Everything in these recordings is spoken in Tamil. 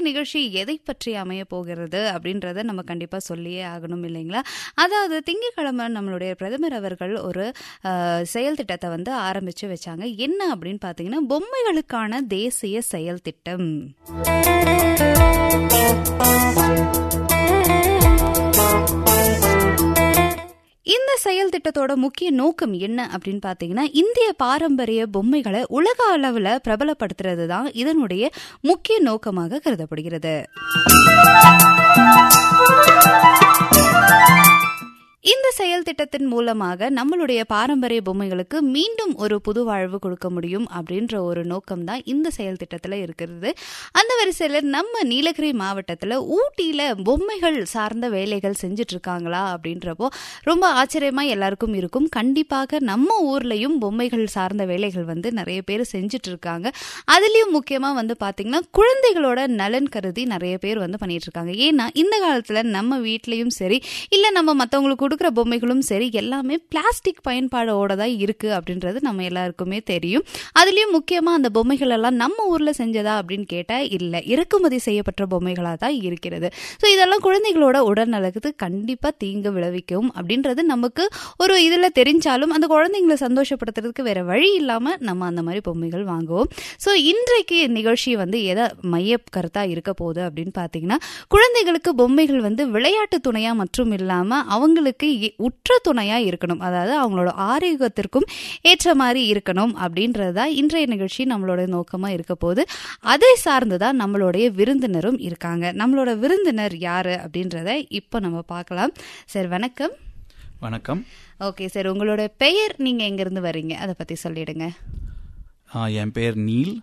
நிகழ்ச்சி எதை பற்றி அமைய போகிறது அப்படின்றத நம்ம கண்டிப்பா சொல்லியே ஆகணும் இல்லைங்களா அதாவது திங்கட்கிழமை நம்மளுடைய பிரதமர் அவர்கள் ஒரு அஹ், செயல் திட்டத்தை வந்து ஆரம்பிச்சு வச்சாங்க என்ன அப்படின்னு பாத்தீங்கன்னா பொம்மைகளுக்கான தேசிய செயல் திட்டம் இந்த செயல் திட்டத்தோட முக்கிய நோக்கம் என்ன அப்படின்னு பாத்தீங்கன்னா இந்திய பாரம்பரிய பொம்மைகளை உலக அளவுல பிரபலப்படுத்துறது தான் இதனுடைய முக்கிய நோக்கமாக கருதப்படுகிறது இந்த செயல் திட்டத்தின் மூலமாக நம்மளுடைய பாரம்பரிய பொம்மைகளுக்கு மீண்டும் ஒரு புது வாழ்வு கொடுக்க முடியும் அப்படின்ற ஒரு நோக்கம் தான் இந்த செயல் திட்டத்தில் இருக்கிறது அந்த வரிசையில் நம்ம நீலகிரி மாவட்டத்தில் ஊட்டியில் பொம்மைகள் சார்ந்த வேலைகள் செஞ்சுட்டு இருக்காங்களா அப்படின்றப்போ ரொம்ப ஆச்சரியமா எல்லாருக்கும் இருக்கும் கண்டிப்பாக நம்ம ஊர்லயும் பொம்மைகள் சார்ந்த வேலைகள் வந்து நிறைய பேர் செஞ்சுட்டு இருக்காங்க அதுலயும் முக்கியமா வந்து பாத்தீங்கன்னா குழந்தைகளோட நலன் கருதி நிறைய பேர் வந்து பண்ணிட்டு இருக்காங்க ஏன்னா இந்த காலத்துல நம்ம வீட்லயும் சரி இல்ல நம்ம மத்தவங்களுக்கு கொடுக்குற பொம்மைகளும் சரி எல்லாமே பிளாஸ்டிக் பயன்பாடோட தான் இருக்கு அப்படின்றது நம்ம எல்லாருக்குமே தெரியும் அதுலயும் முக்கியமா அந்த பொம்மைகள் எல்லாம் நம்ம ஊர்ல செஞ்சதா அப்படின்னு கேட்டா இல்ல இறக்குமதி செய்யப்பட்ட பொம்மைகளா தான் இருக்கிறது ஸோ இதெல்லாம் குழந்தைகளோட உடல்நலத்துக்கு கண்டிப்பா தீங்கு விளைவிக்கும் அப்படின்றது நமக்கு ஒரு இதுல தெரிஞ்சாலும் அந்த குழந்தைங்களை சந்தோஷப்படுத்துறதுக்கு வேற வழி இல்லாம நம்ம அந்த மாதிரி பொம்மைகள் வாங்குவோம் ஸோ இன்றைக்கு நிகழ்ச்சி வந்து எதை மைய கருத்தா இருக்க போகுது அப்படின்னு பாத்தீங்கன்னா குழந்தைகளுக்கு பொம்மைகள் வந்து விளையாட்டு துணையா மற்றும் இல்லாம அவங்களுக்கு இ- உற்ற துணையா இருக்கணும் அதாவது அவங்களோட ஆரோக்கியத்திற்கும் ஏற்ற மாதிரி இருக்கணும் அப்படின்றது தான் இன்றைய நிகழ்ச்சி நம்மளோட நோக்கமா இருக்க போகுது அதை சார்ந்துதான் நம்மளுடைய விருந்தினரும் இருக்காங்க நம்மளோட விருந்தினர் யாரு அப்படின்றத இப்போ நம்ம பார்க்கலாம் சார் வணக்கம் வணக்கம் ஓகே சார் உங்களோட பெயர் நீங்க எங்க இருந்து வர்றீங்க அதை பத்தி சொல்லிடுங்க ஆ, என் பேர் Neil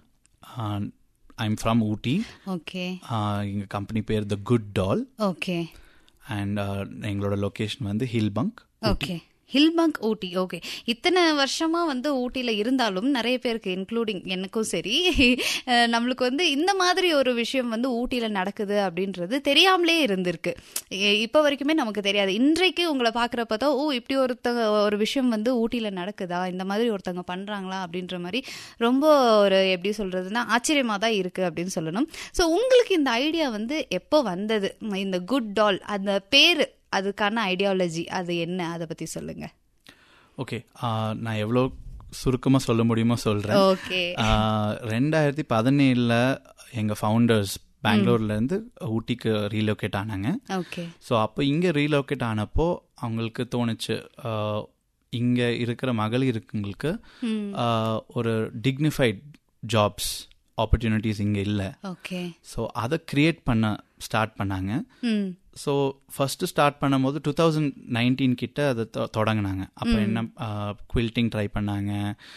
I'm from Ooty okay எங்கள் கம்பெனி பேர் the good doll okay and எங்களோட லொக்கேஷன் வந்து ஹில் பங்க் ஓகே ஹில்பங்க் ஊட்டி ஓகே இத்தனை வருஷமா வந்து ஊட்டியில இருந்தாலும் நிறைய பேருக்கு இன்க்ளூடிங் எனக்கும் சரி அஹ், நம்மளுக்கு வந்து இந்த மாதிரி ஒரு விஷயம் வந்து ஊட்டியில நடக்குது அப்படின்றது தெரியாமலே இருந்திருக்கு எ- இப்ப வரைக்குமே நமக்கு தெரியாது இன்றைக்கு உங்களை பாக்குறப்ப தான் ஓ இப்படி ஒருத்தங்க ஒரு விஷயம் வந்து ஊட்டியில நடக்குதா இந்த மாதிரி ஒருத்தங்க பண்றாங்களா அப்படின்ற மாதிரி ரொம்ப ஒரு எப்படி சொல்றதுன்னா ஆச்சரியமா தான் இருக்கு அப்படின்னு சொல்லணும் ஸோ உங்களுக்கு இந்த ஐடியா வந்து எப்போ வந்தது இந்த குட் டால் அந்த பேரு அதுக்கான ஐடியாலஜி அது என்ன அதை பத்தி சொல்லுங்க ஓகே நான் எவ்வளோ சுருக்கமாக சொல்ல முடியுமோ சொல்கிறேன் ஓகே ரெண்டாயிரத்தி பதினேழில் எங்கள் ஃபவுண்டர்ஸ் பெங்களூர்லேருந்து ஊட்டிக்கு ரீலோகேட் ஆனாங்க ஓகே ஸோ அப்போ இங்கே ரீலோகேட் ஆனப்போ அவங்களுக்கு தோணுச்சு இங்கே இருக்கிற மகளிருக்குங்களுக்கு ஆஹ், ஒரு டிக்னிஃபைட் ஜாப்ஸ் ஆப்பர்ச்சுனிட்டிஸ் இங்கே இல்லை ஓகே ஸோ அதை கிரியேட் பண்ண ஸ்டார்ட் பண்ணாங்க ம் ஸோ ஃபர்ஸ்ட் ஸ்டார்ட் பண்ணும்போது டூ தௌசண்ட் நைன்டீன் கிட்ட அதை தொ- தொடங்குனாங்க அப்போ என்ன குவில்ட்டிங் ட்ரை பண்ணாங்க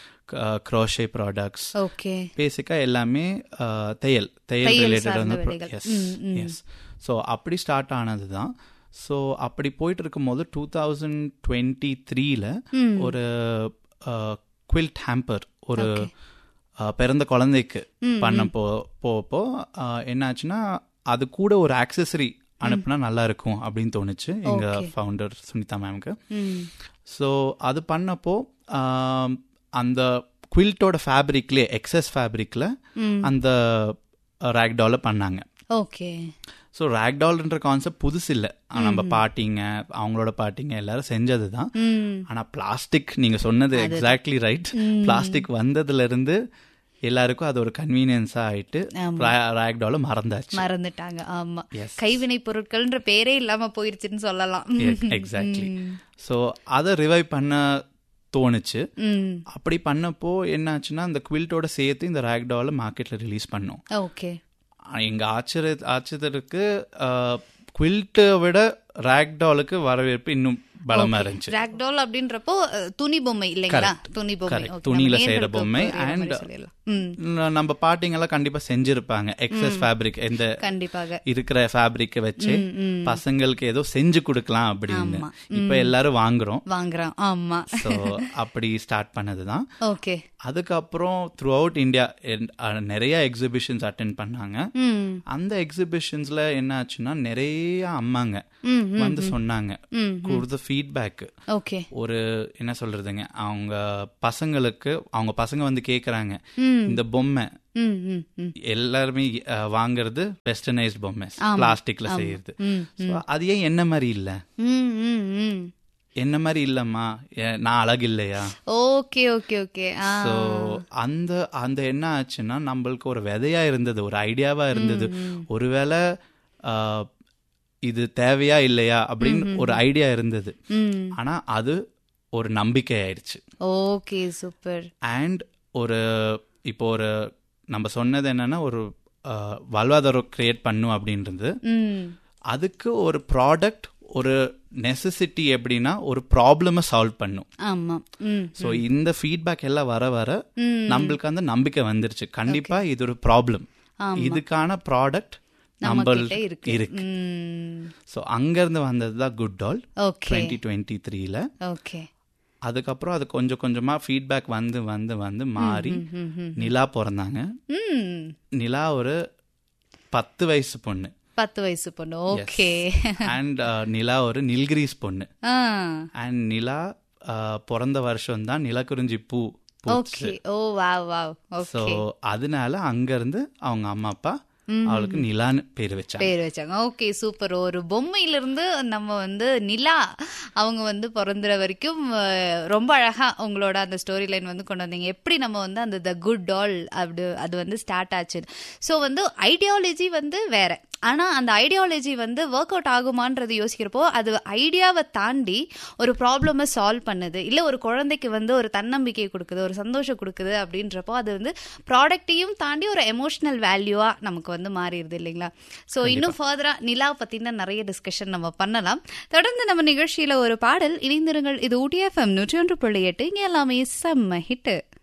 க்ரோஷே ப்ராடக்ட்ஸ் ஓகே பேசிக்காக எல்லாமே ஆஹ், தையல் தையல் தையல் ரிலேட்டட் சார்ந்த வந்து வேலைகள். எஸ் ம், ம். எஸ் ஸோ அப்படி ஸ்டார்ட் ஆனது தான் ஸோ அப்படி போயிட்டு இருக்கும்போது டூ தௌசண்ட் டுவெண்ட்டி த்ரீல ஒரு குவில்ட் ஹேம்பர் ஒரு ஆஹ், பிறந்த குழந்தைக்கு பண்ண போ போப்போ ஆஹ், என்னாச்சுன்னா அது கூட ஒரு ஆக்சசரி அனுப்புனா நல்லா இருக்கும் அப்படின்னு தோணுச்சு எங்க ஃபவுண்டர் சுனிதா மேம்க்கு ம் ஸோ அது பண்ணப்போ ஆம், அந்த குவில்ட்டோட ஃபேப்ரிக்லேயே எக்ஸஸ் ஃபேப்ரிக்கில் அந்த ரேக்டால பண்ணாங்க ஓகே ஸோ ரேக்டால்ன்ற கான்செப்ட் புதுசு இல்லை நம்ம பாட்டிங்க அவங்களோட பாட்டிங்க எல்லாரும் செஞ்சது தான் ம் ஆனால் பிளாஸ்டிக் நீங்கள் சொன்னது எக்ஸாக்ட்லி ரைட் பிளாஸ்டிக் வந்ததுலேருந்து எல்லாருக்கும் அது ஒரு கன்வீனியன்ஸாக ஆயிட்டு ரேக்டால மறந்தாச்சு மறந்துட்டாங்க ஆமா Yes. கைவினை பொருட்கள்ன்ற பேரே இல்லாம போயிருச்சுன்னு சொல்லலாம் எக்ஸாக்ட்லி ஸோ அதை ரிவைவ் பண்ண தோணுச்சு ம் அப்படி பண்ணப்போ என்னாச்சுன்னா இந்த குவில்ட்டோட சேர்த்து இந்த ரேக்டால மார்க்கெட்ல ரிலீஸ் பண்ணோம் ஓகே எங்க ஆச்சரிய ஆச்சரியத்திற்கு குவில்ட்டை விட ரேக்டாலுக்கு வரவேற்பு இன்னும் பலமா இருந்துச்சு ராக்டால் அப்படின்றப்போ அஹ், துணி பொம்மை இல்லைங்களா துணி பொம்மை Correct. Okay, துணியில நம்ம செய்யற நேயர்களுக்கு பொம்மை புரியுற மாதிரி and சொல்லிடலாம். ம் ந- நம்ம பாட்டிங்கெல்லாம் கண்டிப்பா செஞ்சிருப்பாங்க எக்ஸஸ் ஃபேப்ரிக் இந்த கண்டிப்பாக இருக்கிற ஃபேப்ரிக்கை வச்சு பசங்களுக்கு ஏதோ செஞ்சு கொடுக்கலாம் அப்படின்னு ஆமா. இப்ப எல்லாரும் வாங்குறோம் வாங்குறோம் ஆமா ஸோ அப்படி ஸ்டார்ட் பண்ணதுதான் ஓகே அதுக்கப்புறம் த்ரூ அவுட் இந்தியா நிறைய எக்ஸிபிஷன்ஸ் அட்டென்ட் பண்ணாங்க ம் அந்த எக்ஸிபிஷன்ஸ்ல என்ன ஆச்சுன்னா நிறைய அம்மாங்க ம், வந்து சொன்னாங்க ம், கொடுத்த ஃபீட்பேக் ஓகே ஒரு என்ன சொல்றதுங்க அவங்க பசங்களுக்கு அவங்க பசங்க வந்து கேக்குறாங்க ம் இந்த பொம்மை ம் ம் ம் எல்லாருமே அஹ், வாங்குறது வெஸ்டர்னைஸ்ட் பொம்மை பிளாஸ்டிக்ல செய்யறது ம் So, அது ஏன் என்ன மாதிரி இல்ல ம் ம் ம் என்ன மாதிரி இல்லம்மா ஏன் நான் அழகு இல்லையா okay okay okay ah so அந்த அந்த என்ன ஆச்சுன்னா நம்மளுக்கு ஒரு விதையா இருந்தது ஒரு ஐடியாவா இருந்தது ஒருவேளை ஆஹ், இது தேவையா இல்லையா அப்படின்னு ஒரு ஐடியா இருந்தது ம் ஆனா அது ஒரு நம்பிக்கை ஆயிடுச்சு ஓகே சூப்பர் அண்ட் ஒரு இப்போ ஒரு நம்ம சொன்னது என்னன்னா ஒரு ஆஹ், வாழ்வாதாரம் கிரியேட் பண்ணும் அப்படின்றது ம் அதுக்கு ஒரு ப்ராடக்ட் ஒரு நெசசிட்டி எப்படின்னா ஒரு ப்ராப்ளமை சால்வ் பண்ணும் ஆமா ம் ஸோ இந்த ஃபீட்பேக் எல்லாம் வர வர ம். நம்மளுக்கு அந்த நம்பிக்கை வந்துருச்சு கண்டிப்பா இது ஒரு ப்ராப்ளம் இதுக்கான ப்ராடக்ட் நம்ம நம்ம கிட்ட இருக்கு இருக்கு ம் ஸோ அங்கிருந்து வந்தது தான் good doll okay twenty twenty த்ரீல ஓகே அதுக்கப்புறம் அது கொஞ்சம் கொஞ்சமா ஃபீட்பேக் வந்து வந்து வந்து மாறி ம் ம் நிலா பிறந்தாங்க ம் நிலா ஒரு பத்து வயசு பொண்ணு பத்து வயசு பொண்ணு ஓகே அண்ட் நிலா ஒரு நில்கிரிஸ் பொண்ணு ஆ அண்ட் நிலா uh, பிறந்த வருஷம் தான் நிலக்குறிஞ்சி பூ okay oh wow wow so okay அதனால அங்கிருந்து அவங்க அம்மா அப்பா அவளுக்கு நிலான்னு பேர் வச்சாங்க பேர் வச்சாங்க ஓகே சூப்பர் ஒரு பொம்மையில இருந்து நம்ம வந்து நிலா அவங்க வந்து பிறந்துற வரைக்கும் அஹ், ரொம்ப அழகா உங்களோட அந்த ஸ்டோரி லைன் வந்து கொண்டு வந்தீங்க எப்படி நம்ம வந்து அந்த த குட் டால் அப்படி அது வந்து ஸ்டார்ட் ஆச்சு ஸோ வந்து ஐடியாலஜி வந்து வேற ஆனா அந்த ஐடியாலஜி வந்து ஒர்க் அவுட் ஆகுமான்றது யோசிக்கிறப்போ அது ஐடியாவை தாண்டி ஒரு ப்ராப்ளமை சால்வ் பண்ணுது இல்ல ஒரு குழந்தைக்கு வந்து ஒரு தன்னம்பிக்கை கொடுக்குது ஒரு சந்தோஷம் கொடுக்குது அப்படின்றப்போ அது வந்து ப்ராடக்ட்டையும் தாண்டி ஒரு எமோஷனல் வேல்யூவா நமக்கு வந்து மாறிடுது இல்லைங்களா ஸோ இன்னும் ஃபர்தரா நிலா பத்தின நிறைய டிஸ்கஷன் நம்ம பண்ணலாம் தொடர்ந்து நம்ம நிகழ்ச்சியில ஒரு பாடல் இணைந்திருங்கள் இது ஊட்டி எஃப்எம் நூற்றி ஒன்று புள்ளி எட்டு இங்க எல்லாமே செம்ம ஹிட்டு